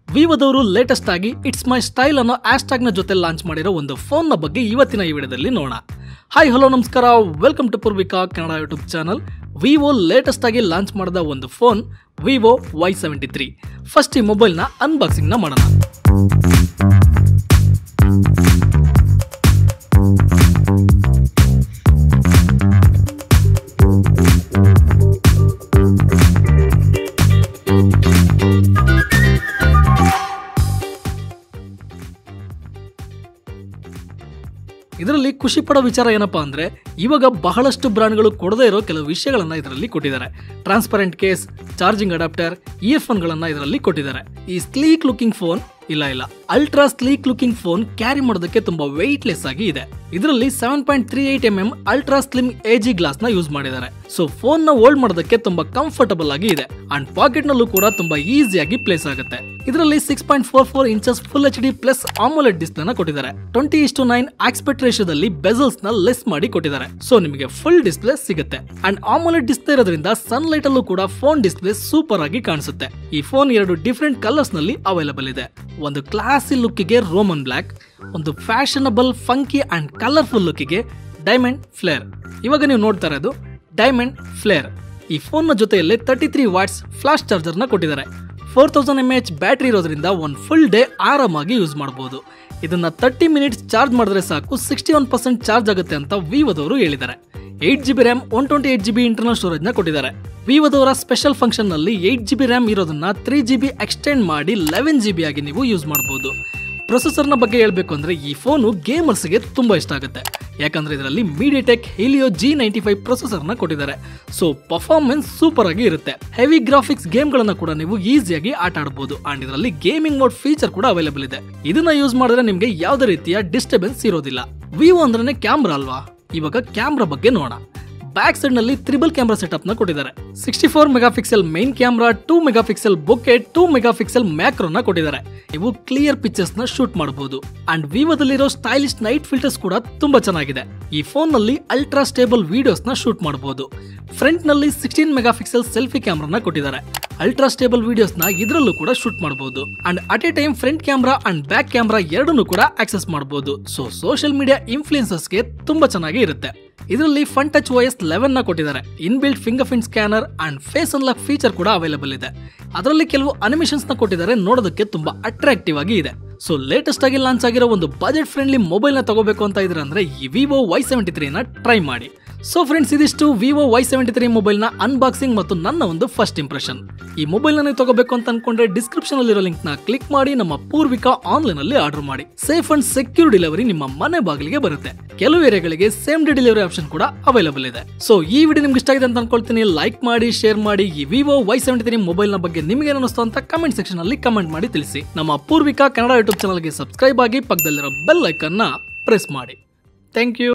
ವಿವೋದವರು latest ಆಗಿ it's my style ಅನ್ನೋ ನ ಜೊತೆ ಲಾಂಚ್ ಮಾಡಿರೋ ಒಂದು ಫೋನ್ನ ಬಗ್ಗೆ ಇವತ್ತಿನ ಈ ವಿಡಿಯೋದಲ್ಲಿ ನೋಡೋಣ ಹಾಯ್ ಹಲೋ ನಮಸ್ಕಾರ welcome to Poorvika Kannada YouTube channel Vivo latest ಆಗಿ ಲಾಂಚ್ ಮಾಡಿದ ಒಂದು phone Vivo Y seventy three first ಈ ಮೊಬೈಲ್ನ ಅನ್ಬಾಕ್ಸಿಂಗ್ನ ಮಾಡೋಣ ಇದರಲ್ಲಿ ಖುಷಿ ಪಡೋ ವಿಚಾರ ಏನಪ್ಪಾ ಅಂದ್ರೆ ಇವಾಗ ಬಹಳಷ್ಟು ಬ್ರಾಂಡ್ಗಳು ಕೊಡದೇ ಇರೋ ಕೆಲವು ವಿಷಯಗಳನ್ನ ಇದರಲ್ಲಿ ಕೊಟ್ಟಿದ್ದಾರೆ ಟ್ರಾನ್ಸ್ಪರೆಂಟ್ ಕೇಸ್ ಚಾರ್ಜಿಂಗ್ ಅಡಾಪ್ಟರ್ ಇಯರ್ಫೋನ್ಗಳನ್ನ ಇದರಲ್ಲಿ ಕೊಟ್ಟಿದ್ದಾರೆ ಈ ಸ್ಲೀಕ್ ಲುಕಿಂಗ್ ಫೋನ್ ಇಲ್ಲ ಇಲ್ಲ ultra sleek looking phone carry ಮಾಡೋದಕ್ಕೆ ತುಂಬಾ ವೆಯ್ಟ್ಲೆಸ್ ಆಗಿ ಇದೆ ಇದರಲ್ಲಿ seven point three eight M M ultra slim AG glass ನ ಯೂಸ್ ಮಾಡಿದ್ದಾರೆ ಸೊ ಫೋನ್ ನ ಹೋಲ್ಡ್ ಮಾಡೋದಕ್ಕೆ ತುಂಬಾ ಕಂಫರ್ಟಬಲ್ ಆಗಿ ಇದೆ ಅಂಡ್ ಪಾಕೆಟ್ ನಲ್ಲೂ ಕೂಡ ತುಂಬಾ ಈಸಿಯಾಗಿ ಪ್ಲೇಸ್ ಆಗುತ್ತೆ ಇದರಲ್ಲಿ six point four four inches full H D plus AMOLED ಡಿಸ್ಪ್ಲೇನ ಕೊಟ್ಟಿದ್ದಾರೆ ಟ್ವೆಂಟಿ ಇಷ್ಟು ನೈನ್ ಆಕ್ಸ್ಪೆಕ್ಟ್ ರೇಷಿಯೋದಲ್ಲಿ ಬೆಸಲ್ಸ್ ನ ಲೆಸ್ ಮಾಡಿ ಕೊಟ್ಟಿದ್ದಾರೆ ಸೊ ನಿಮಗೆ ಫುಲ್ ಡಿಸ್ಪ್ಲೇ ಸಿಗುತ್ತೆ ಅಂಡ್ ಆಮೋಲೆಟ್ ಡಿಸ್ಪ್ಲೇ ಇರೋದ್ರಿಂದ ಸನ್ ಲೈಟ್ ಅಲ್ಲೂ ಕೂಡ ಫೋನ್ ಡಿಸ್ಪ್ಲೇ ಸೂಪರ್ ಆಗಿ ಕಾಣಿಸುತ್ತೆ ಈ ಫೋನ್ ಎರಡು ಡಿಫ್ರೆಂಟ್ ಕಲರ್ಸ್ ನಲ್ಲಿ ಅವೈಲಬಲ್ ಇದೆ ಒಂದು ಕ್ಲಾಸಿ ಲುಕ್ಕಿಗೆ ರೋಮನ್ ಬ್ಲಾಕ್ ಒಂದು ಫ್ಯಾಷನಬಲ್ ಫಂಕಿ ಅಂಡ್ ಕಲರ್ಫುಲ್ ಲುಕ್ಕಿಗೆ ಡೈಮಂಡ್ ಫ್ಲೇರ್ ಇವಾಗ ನೀವು ನೋಡ್ತಾ ಇರೋದು ಡೈಮಂಡ್ ಫ್ಲೇರ್ ಈ ಫೋನ್ ನ ಜೊತೆಯಲ್ಲಿ thirty three watts flash charger ನ ಕೊಟ್ಟಿದ್ದಾರೆ four thousand M H battery ಇರೋದ್ರಿಂದ ಒಂದು ಫುಲ್ ಡೇ ಆರಾಮಾಗಿ ಯೂಸ್ ಮಾಡಬಹುದು ಇದನ್ನ ತರ್ಟಿ ಮಿನಿಟ್ಸ್ ಚಾರ್ಜ್ ಮಾಡಿದ್ರೆ ಸಾಕು ಸಿಕ್ಸ್ಟಿ ಒನ್ ಪರ್ಸೆಂಟ್ ಚಾರ್ಜ್ ಆಗುತ್ತೆ ಅಂತ ವಿವೋದವರು ಹೇಳಿದ್ದಾರೆ eight G B RAM one twenty eight G B internal storage ನ ಕೊಟ್ಟಿದ್ದಾರೆ ವಿವೋದವರ ಸ್ಪೆಷಲ್ ಫಂಕ್ಷನ್ ನಲ್ಲಿ ಏಟ್ ಜಿ ಬಿ ರ್ಯಾಮ್ ಇರೋದನ್ನ ತ್ರೀ ಜಿ ಬಿ ಎಕ್ಸ್ಟೆಂಡ್ ಮಾಡಿ ಲೆವೆನ್ ಜಿ ಬಿ ಆಗಿ ನೀವು ಯೂಸ್ ಮಾಡಬಹುದು ಪ್ರೊಸೆಸರ್ನ ಬಗ್ಗೆ ಹೇಳಬೇಕು ಅಂದ್ರೆ ಈ ಫೋನು ಗೇಮರ್ಸ್ಗೆ ತುಂಬಾ ಇಷ್ಟ ಆಗುತ್ತೆ ಯಾಕಂದ್ರೆ ಇದರಲ್ಲಿ MediaTek Helio G ninety five ಪ್ರೊಸೆಸರ್ನ ಕೊಟ್ಟಿದ್ದಾರೆ ಸೊ ಪರ್ಫಾರ್ಮೆನ್ಸ್ ಸೂಪರ್ ಆಗಿ ಇರುತ್ತೆ ಹೆವಿ ಗ್ರಾಫಿಕ್ಸ್ ಗೇಮ್ಗಳನ್ನ ಕೂಡ ನೀವು ಈಸಿಯಾಗಿ ಆಟ ಆಡಬಹುದು ಅಂಡ್ ಇದರಲ್ಲಿ ಗೇಮಿಂಗ್ ಮೋಡ್ ಫೀಚರ್ ಕೂಡ ಅವೈಲೇಬಲ್ ಇದೆ ಇದನ್ನ ಯೂಸ್ ಮಾಡಿದ್ರೆ ನಿಮಗೆ ಯಾವುದೇ ರೀತಿಯ ಡಿಸ್ಟರ್ಬೆನ್ಸ್ ಇರೋದಿಲ್ಲ ವಿವೋ ಅಂದ್ರೆ ಕ್ಯಾಮ್ರಾ ಅಲ್ವಾ ಇವಾಗ ಕ್ಯಾಮ್ರಾ ಬಗ್ಗೆ ನೋಡೋಣ ಬ್ಯಾಕ್ ಸೈಡ್ ನಲ್ಲಿ ತ್ರಿಬಲ್ ಕ್ಯಾಮ್ರಾ ಸೆಟಪ್ ನ ಕೊಟ್ಟಿದ್ದಾರೆ sixty four megapixel main camera two megapixel bokeh two megapixel macro ನ ಕೊಟ್ಟಿದ್ದಾರೆ ನೀವು ಕ್ಲಿಯರ್ ಪಿಕ್ಚರ್ಸ್ ನ ಶೂಟ್ ಮಾಡಬಹುದು ಅಂಡ್ ವಿವೋದಲ್ಲಿರೋ ಸ್ಟೈಲಿಶ್ ನೈಟ್ ಫಿಲ್ಟರ್ಸ್ ಕೂಡ ತುಂಬಾ ಚೆನ್ನಾಗಿದೆ ಈ ಫೋನ್ ನಲ್ಲಿ ಅಲ್ಟ್ರಾ ಸ್ಟೇಬಲ್ ವಿಡಿಯೋಸ್ ನ ಶೂಟ್ ಮಾಡಬಹುದು ಫ್ರಂಟ್ ನಲ್ಲಿ ಸಿಕ್ಸ್ಟೀನ್ ಮೆಗಾ ಪಿಕ್ಸೆಲ್ ಸೆಲ್ಫಿ ಕ್ಯಾಮ್ರಾನ ಕೊಟ್ಟಿದ್ದಾರೆ ಅಲ್ಟ್ರಾ ಸ್ಟೇಬಲ್ ವಿಡಿಯೋಸ್ ನ ಇದರಲ್ಲೂ ಕೂಡ ಶೂಟ್ ಮಾಡಬಹುದು and at A time front camera and back camera ಎರಡನ್ನೂ ಕೂಡ ಆಕ್ಸೆಸ್ ಮಾಡಬಹುದು ಸೊ ಸೋಷಿಯಲ್ ಮೀಡಿಯಾ ಇನ್ಫ್ಲೂಯೆನ್ಸರ್ಸ್ಗೆ ತುಂಬಾ ಚೆನ್ನಾಗಿ ಇರುತ್ತೆ ಇದರಲ್ಲಿ ಫನ್ ಟಚ್ ಓಎಸ್ ಲೆವೆನ್ ನ ಕೊಟ್ಟಿದ್ದಾರೆ inbuilt fingerprint scanner and face unlock feature ಕೂಡ ಅವೈಲೇಬಲ್ ಇದೆ ಅದರಲ್ಲಿ ಕೆಲವು ಅನಿಮೇಷನ್ಸ್ ನ ಕೊಟ್ಟಿದ್ದಾರೆ ನೋಡೋದಕ್ಕೆ ತುಂಬಾ ಅಟ್ರಾಕ್ಟಿವ್ ಆಗಿ ಇದೆ ಸೊ ಲೇಟೆಸ್ಟ್ ಆಗಿ ಲಾಂಚ್ ಆಗಿರೋ ಒಂದು ಬಜೆಟ್ ಫ್ರೆಂಡ್ಲಿ ಮೊಬೈಲ್ ನ ತಗೋಬೇಕು ಅಂತ ಇದ್ರೆ ಅಂದ್ರೆ ಈ ವಿವೋ ವೈ ಸೆವೆಂಟಿ ತ್ರೀ ನ ಟ್ರೈ ಮಾಡಿ ಸೊ ಫ್ರೆಂಡ್ಸ್ ಇದಿಷ್ಟು Vivo Y seventy three mobile ನ ಅನ್ಬಾಕ್ಸಿಂಗ್ ಮತ್ತು ನನ್ನ ಒಂದು ಫಸ್ಟ್ ಇಂಪ್ರೆಷನ್ ಈ ಮೊಬೈಲ್ ನೀವು ತಗೋಬೇಕು ಅಂತ ಅನ್ಕೊಂಡ್ರೆ ಡಿಸ್ಕ್ರಿಪ್ಷನ್ ಅಲ್ಲಿರೋ ಲಿಂಕ್ ನ ಕ್ಲಿಕ್ ಮಾಡಿ ನಮ್ಮ ಪೂರ್ವಿಕಾ ಆನ್ಲೈನ್ ಅಲ್ಲಿ ಆರ್ಡರ್ ಮಾಡಿ ಸೇಫ್ ಅಂಡ್ ಸೆಕ್ಯೂರ್ ಡೆಲಿವರಿ ನಿಮ್ಮ ಮನೆ ಬಾಗಿಲಿಗೆ ಬರುತ್ತೆ ಕೆಲವು ಏರಿಯಾಗಳಿಗೆ ಸೇಮ್ ಡೇ ಡೆಲಿವರಿ ಆಪ್ಷನ್ ಕೂಡ ಅವೈಲೇಬಲ್ ಇದೆ ಸೊ ಈ ವಿಡಿಯೋ ನಿಮ್ಗೆ ಇಷ್ಟ ಆಗಿದೆ ಅಂತ ಅನ್ಕೊಳ್ತೀನಿ ಲೈಕ್ ಮಾಡಿ ಶೇರ್ ಮಾಡಿ ಈ Vivo Y seventy three mobile ನ ಬಗ್ಗೆ ನಿಮಗೆ ಅನಿಸ್ತು ಅಂತ ಕಮೆಂಟ್ ಸೆಕ್ಷನ್ ಅಲ್ಲಿ ಕಮೆಂಟ್ ಮಾಡಿ ತಿಳಿಸಿ ನಮ್ಮ ಪೂರ್ವಿಕಾ ಕನ್ನಡ ಯೂಟ್ಯೂಬ್ ಚಾನಲ್ಗೆ ಸಬ್ಸ್ಕ್ರೈಬ್ ಆಗಿ ಪಕ್ಕದಲ್ಲಿರೋ ಬೆಲ್ ಐಕನ್ ನ ಪ್ರೆಸ್ ಮಾಡಿ ಥ್ಯಾಂಕ್ ಯು